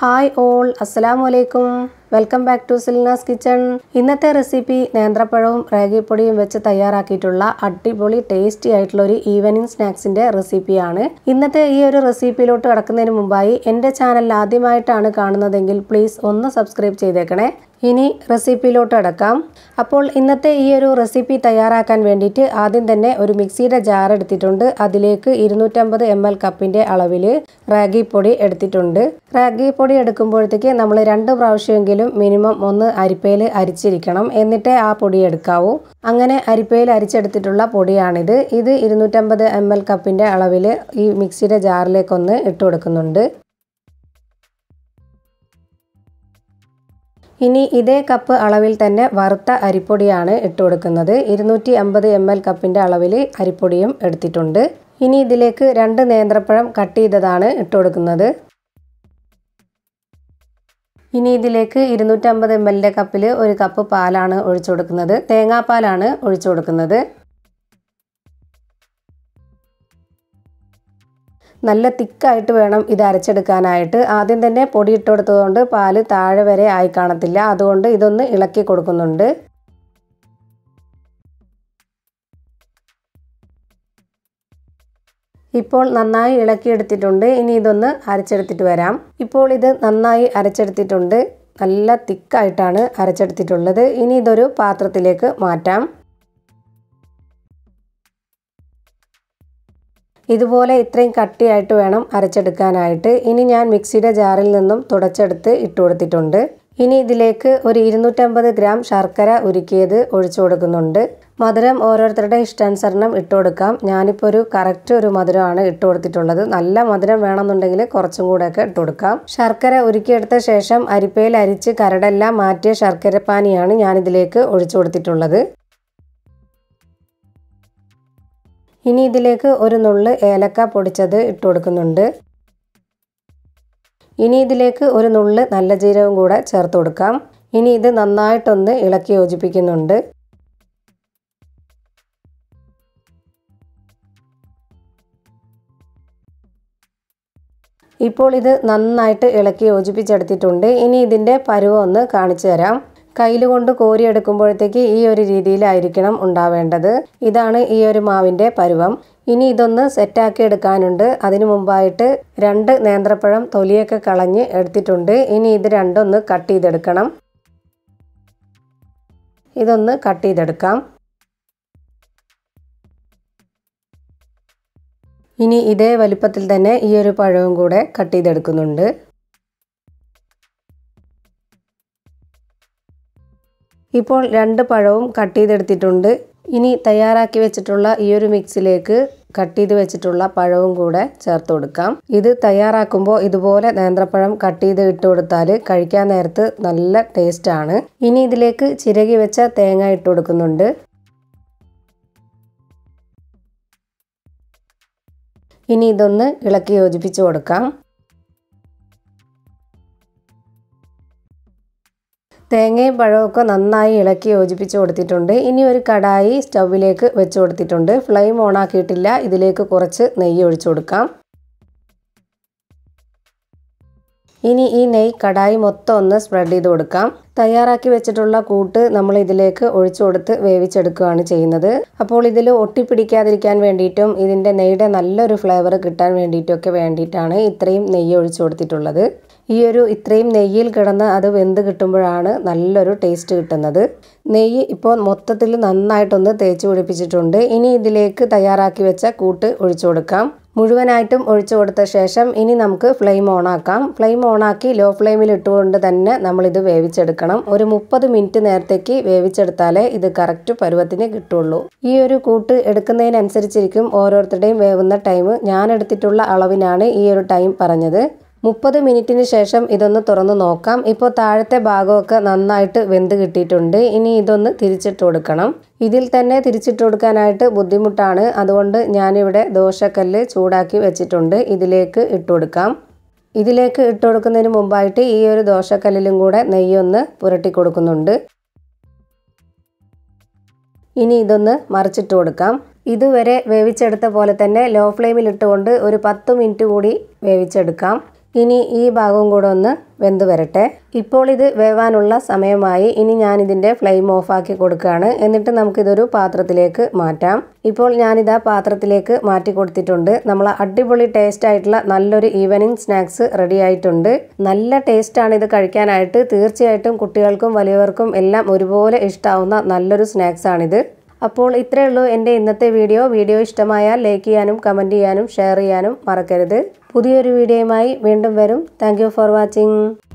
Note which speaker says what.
Speaker 1: hi all അസ്സലാമു അലൈക്കും welcome back to Silnas kitchen ഇന്നത്തെ റെസിപ്പി നേന്ത്രപ്പഴവും റാഗിപ്പൊടിയും വെച്ച് തയ്യാറാക്കിയിട്ടുള്ള അടിപൊളി ടേസ്റ്റി ആയിട്ടുള്ള ഒരു ഈവനിങ് സ്നാക്സിന്റെ റെസിപ്പിയാണ് ഇന്നത്തെ ഈ ഒരു റെസിപ്പിയിലോട്ട് കടക്കുന്നതിന് മുമ്പായി എൻ്റെ ചാനൽ ആദ്യമായിട്ടാണ് കാണുന്നതെങ്കിൽ പ്ലീസ് ഒന്ന് സബ്സ്ക്രൈബ് ചെയ്തേക്കണേ ഇനി റെസിപ്പിയിലോട്ട് അടക്കാം അപ്പോൾ ഇന്നത്തെ ഈ ഒരു റെസിപ്പി തയ്യാറാക്കാൻ വേണ്ടിയിട്ട് ആദ്യം തന്നെ ഒരു മിക്സിയുടെ ജാർ എടുത്തിട്ടുണ്ട് അതിലേക്ക് ഇരുന്നൂറ്റമ്പത് എം എൽ കപ്പിൻ്റെ അളവിൽ റാഗി പൊടി എടുത്തിട്ടുണ്ട് റാഗി പൊടി എടുക്കുമ്പോഴത്തേക്ക് നമ്മൾ രണ്ട് പ്രാവശ്യമെങ്കിലും മിനിമം ഒന്ന് അരിപ്പയിൽ അരിച്ചിരിക്കണം എന്നിട്ടേ ആ പൊടി എടുക്കാവൂ അങ്ങനെ അരിപ്പയിൽ അരിച്ചെടുത്തിട്ടുള്ള പൊടിയാണിത് ഇത് ഇരുന്നൂറ്റമ്പത് എം എൽ കപ്പിൻ്റെ അളവിൽ ഈ മിക്സിയുടെ ജാറിലേക്കൊന്ന് ഇട്ട് കൊടുക്കുന്നുണ്ട് ഇനി ഇതേ കപ്പ് അളവിൽ തന്നെ വറുത്ത അരിപ്പൊടിയാണ് ഇട്ട് കൊടുക്കുന്നത് ഇരുന്നൂറ്റി അമ്പത് എം എൽ കപ്പിൻ്റെ അളവിൽ അരിപ്പൊടിയും എടുത്തിട്ടുണ്ട് ഇനി ഇതിലേക്ക് രണ്ട് നേന്ത്രപ്പഴം കട്ട് ചെയ്തതാണ് ഇട്ട് കൊടുക്കുന്നത് ഇനി ഇതിലേക്ക് ഇരുന്നൂറ്റമ്പത് എം എല്ലിൻ്റെ കപ്പിൽ ഒരു കപ്പ് പാലാണ് ഒഴിച്ചു കൊടുക്കുന്നത് തേങ്ങാപ്പാലാണ് ഒഴിച്ചു കൊടുക്കുന്നത് നല്ല തിക്കായിട്ട് വേണം ഇത് അരച്ചെടുക്കാനായിട്ട് ആദ്യം തന്നെ പൊടി ഇട്ട് കൊടുത്തതുകൊണ്ട് പാല് താഴെ വരെ ആയി കാണത്തില്ല അതുകൊണ്ട് ഇതൊന്ന് ഇളക്കി കൊടുക്കുന്നുണ്ട് ഇപ്പോൾ നന്നായി ഇളക്കിയെടുത്തിട്ടുണ്ട് ഇനി ഇതൊന്ന് അരച്ചെടുത്തിട്ട് വരാം ഇപ്പോൾ ഇത് നന്നായി അരച്ചെടുത്തിട്ടുണ്ട് നല്ല തിക്കായിട്ടാണ് അരച്ചെടുത്തിട്ടുള്ളത് ഇനി ഇതൊരു പാത്രത്തിലേക്ക് മാറ്റാം ഇതുപോലെ ഇത്രയും കട്ടിയായിട്ട് വേണം അരച്ചെടുക്കാനായിട്ട് ഇനി ഞാൻ മിക്സിയുടെ ജാറിൽ നിന്നും തുടച്ചെടുത്ത് ഇട്ട് കൊടുത്തിട്ടുണ്ട് ഇനി ഇതിലേക്ക് ഒരു ഇരുന്നൂറ്റമ്പത് ഗ്രാം ശർക്കര ഉരുക്കിയത് ഒഴിച്ചു കൊടുക്കുന്നുണ്ട് മധുരം ഓരോരുത്തരുടെ ഇഷ്ടാനുസരണം ഇട്ട് കൊടുക്കാം ഞാനിപ്പോൾ ഒരു കറക്റ്റ് ഒരു മധുരമാണ് ഇട്ട് കൊടുത്തിട്ടുള്ളത് നല്ല മധുരം വേണമെന്നുണ്ടെങ്കിൽ കുറച്ചും കൂടെയൊക്കെ ഇട്ട് കൊടുക്കാം ശർക്കര ഉരുക്കിയെടുത്ത ശേഷം അരിപ്പയിൽ അരിച്ച് കരടെല്ലാം മാറ്റിയ ശർക്കരപ്പാനിയാണ് ഞാനിതിലേക്ക് ഒഴിച്ചു കൊടുത്തിട്ടുള്ളത് ഇനി ഇതിലേക്ക് ഒരു നുള്ള് ഏലക്ക പൊടിച്ചത് ഇട്ട് കൊടുക്കുന്നുണ്ട് ഇനി ഇതിലേക്ക് ഒരു നുള്ള് നല്ല ജീരകം കൂടെ ചേർത്ത് കൊടുക്കാം ഇനി ഇത് നന്നായിട്ടൊന്ന് ഇളക്കി യോജിപ്പിക്കുന്നുണ്ട് ഇപ്പോൾ ഇത് നന്നായിട്ട് ഇളക്കി യോജിപ്പിച്ചെടുത്തിട്ടുണ്ട് ഇനി ഇതിൻ്റെ പരുവം ഒന്ന് കാണിച്ചു തരാം കയ്യിൽ കൊണ്ട് കോരിയെടുക്കുമ്പോഴത്തേക്ക് ഈ ഒരു രീതിയിലായിരിക്കണം ഉണ്ടാവേണ്ടത് ഇതാണ് ഈ ഒരു മാവിൻ്റെ പരുവം ഇനി ഇതൊന്ന് സെറ്റാക്കി എടുക്കാനുണ്ട് അതിനു മുമ്പായിട്ട് രണ്ട് നേന്ത്രപ്പഴം തൊലിയൊക്കെ കളഞ്ഞ് എടുത്തിട്ടുണ്ട് ഇനി ഇത് രണ്ടൊന്ന് കട്ട് ചെയ്തെടുക്കണം ഇതൊന്ന് കട്ട് ചെയ്തെടുക്കാം ഇനി ഇതേ വലിപ്പത്തിൽ തന്നെ ഈ ഒരു പഴവും കൂടെ കട്ട് ചെയ്തെടുക്കുന്നുണ്ട് ഇപ്പോൾ രണ്ട് പഴവും കട്ട് ചെയ്തെടുത്തിട്ടുണ്ട് ഇനി തയ്യാറാക്കി വെച്ചിട്ടുള്ള ഈ ഒരു മിക്സിലേക്ക് കട്ട് ചെയ്ത് വെച്ചിട്ടുള്ള പഴവും കൂടെ ചേർത്ത് കൊടുക്കാം ഇത് തയ്യാറാക്കുമ്പോൾ ഇതുപോലെ നേന്ത്രപ്പഴം കട്ട് ചെയ്ത് ഇട്ട് കൊടുത്താൽ കഴിക്കാൻ നേരത്ത് നല്ല ടേസ്റ്റാണ് ഇനി ഇതിലേക്ക് ചിരകി വെച്ച തേങ്ങ ഇട്ട് കൊടുക്കുന്നുണ്ട് ഇനി ഇതൊന്ന് ഇളക്കി യോജിപ്പിച്ച് കൊടുക്കാം തേങ്ങയും പഴമൊക്കെ നന്നായി ഇളക്കി യോജിപ്പിച്ച് കൊടുത്തിട്ടുണ്ട് ഇനി ഒരു കടായി സ്റ്റൗവിലേക്ക് വെച്ച് കൊടുത്തിട്ടുണ്ട് ഫ്ലെയിം ഓൺ ആക്കിയിട്ടില്ല ഇതിലേക്ക് കുറച്ച് നെയ്യ് ഒഴിച്ചു കൊടുക്കാം ഇനി ഈ നെയ്യ് കടായി മൊത്തം ഒന്ന് സ്പ്രെഡ് ചെയ്ത് കൊടുക്കാം തയ്യാറാക്കി വെച്ചിട്ടുള്ള കൂട്ട് നമ്മൾ ഇതിലേക്ക് ഒഴിച്ചു കൊടുത്ത് വേവിച്ചെടുക്കുകയാണ് ചെയ്യുന്നത് അപ്പോൾ ഇതിൽ ഒട്ടിപ്പിടിക്കാതിരിക്കാൻ വേണ്ടിയിട്ടും ഇതിൻ്റെ നെയ്യുടെ നല്ലൊരു ഫ്ലേവർ കിട്ടാൻ വേണ്ടിയിട്ടൊക്കെ വേണ്ടിയിട്ടാണ് ഇത്രയും നെയ്യ് ഒഴിച്ചു കൊടുത്തിട്ടുള്ളത് ഈ ഒരു ഇത്രയും നെയ്യിൽ കിടന്ന് അത് വെന്ത് കിട്ടുമ്പോഴാണ് നല്ലൊരു ടേസ്റ്റ് കിട്ടുന്നത് നെയ്യ് ഇപ്പോൾ മൊത്തത്തിൽ നന്നായിട്ടൊന്ന് തേച്ച് പിടിപ്പിച്ചിട്ടുണ്ട് ഇനി ഇതിലേക്ക് തയ്യാറാക്കി വെച്ച കൂട്ട് ഒഴിച്ചു കൊടുക്കാം മുഴുവനായിട്ടും ഒഴിച്ചു കൊടുത്ത ശേഷം ഇനി നമുക്ക് ഫ്ലെയിം ഓണാക്കാം ഫ്ലെയിം ഓണാക്കി ലോ ഫ്ലെയിമിൽ ഇട്ടുകൊണ്ട് തന്നെ നമ്മളിത് വേവിച്ചെടുക്കണം ഒരു മുപ്പത് മിനിറ്റ് നേരത്തേക്ക് വേവിച്ചെടുത്താലേ ഇത് കറക്റ്റ് പരുവത്തിന് കിട്ടുള്ളൂ ഈ ഒരു കൂട്ട് എടുക്കുന്നതിനനുസരിച്ചിരിക്കും ഓരോരുത്തരുടെയും വേവുന്ന ടൈം ഞാൻ എടുത്തിട്ടുള്ള അളവിനാണ് ഈ ഒരു ടൈം പറഞ്ഞത് മുപ്പത് മിനിറ്റിന് ശേഷം ഇതൊന്ന് തുറന്ന് നോക്കാം ഇപ്പോൾ താഴത്തെ ഭാഗമൊക്കെ നന്നായിട്ട് വെന്ത് കിട്ടിയിട്ടുണ്ട് ഇനി ഇതൊന്ന് തിരിച്ചിട്ട് കൊടുക്കണം ഇതിൽ തന്നെ തിരിച്ചിട്ട് കൊടുക്കാനായിട്ട് ബുദ്ധിമുട്ടാണ് അതുകൊണ്ട് ഞാനിവിടെ ദോശക്കല്ല് ചൂടാക്കി വെച്ചിട്ടുണ്ട് ഇതിലേക്ക് ഇട്ട് കൊടുക്കാം ഇതിലേക്ക് ഇട്ട് കൊടുക്കുന്നതിന് മുമ്പായിട്ട് ഈ ഒരു ദോശക്കല്ലിലും കൂടെ നെയ്യൊന്ന് പുരട്ടി കൊടുക്കുന്നുണ്ട് ഇനി ഇതൊന്ന് മറിച്ചിട്ട് കൊടുക്കാം ഇതുവരെ വേവിച്ചെടുത്ത പോലെ തന്നെ ലോ ഫ്ലെയിമിൽ ഇട്ടുകൊണ്ട് ഒരു പത്ത് മിനിറ്റ് കൂടി വേവിച്ചെടുക്കാം ഇനി ഈ ഭാഗവും കൂടെ ഒന്ന് വെന്ത് വരട്ടെ ഇപ്പോൾ ഇത് വേവാനുള്ള സമയമായി ഇനി ഞാൻ ഇതിൻ്റെ ഫ്ലെയിം ഓഫാക്കി കൊടുക്കുകയാണ് എന്നിട്ട് നമുക്കിതൊരു പാത്രത്തിലേക്ക് മാറ്റാം ഇപ്പോൾ ഞാനിതാ പാത്രത്തിലേക്ക് മാറ്റി കൊടുത്തിട്ടുണ്ട് നമ്മൾ അടിപൊളി ടേസ്റ്റ് ആയിട്ടുള്ള നല്ലൊരു ഈവനിങ് സ്നാക്സ് റെഡി ആയിട്ടുണ്ട് നല്ല ടേസ്റ്റാണ് ഇത് കഴിക്കാനായിട്ട് തീർച്ചയായിട്ടും കുട്ടികൾക്കും വലിയവർക്കും എല്ലാം ഒരുപോലെ ഇഷ്ടാവുന്ന നല്ലൊരു സ്നാക്സ് ആണിത് അപ്പോൾ ഇത്രയേ ഉള്ളൂ എൻ്റെ ഇന്നത്തെ വീഡിയോ വീഡിയോ ഇഷ്ടമായാൽ ലൈക്ക് ചെയ്യാനും കമൻറ്റ് ചെയ്യാനും ഷെയർ ചെയ്യാനും മറക്കരുത് പുതിയൊരു വീഡിയോയുമായി വീണ്ടും വരും താങ്ക് ഫോർ വാച്ചിങ്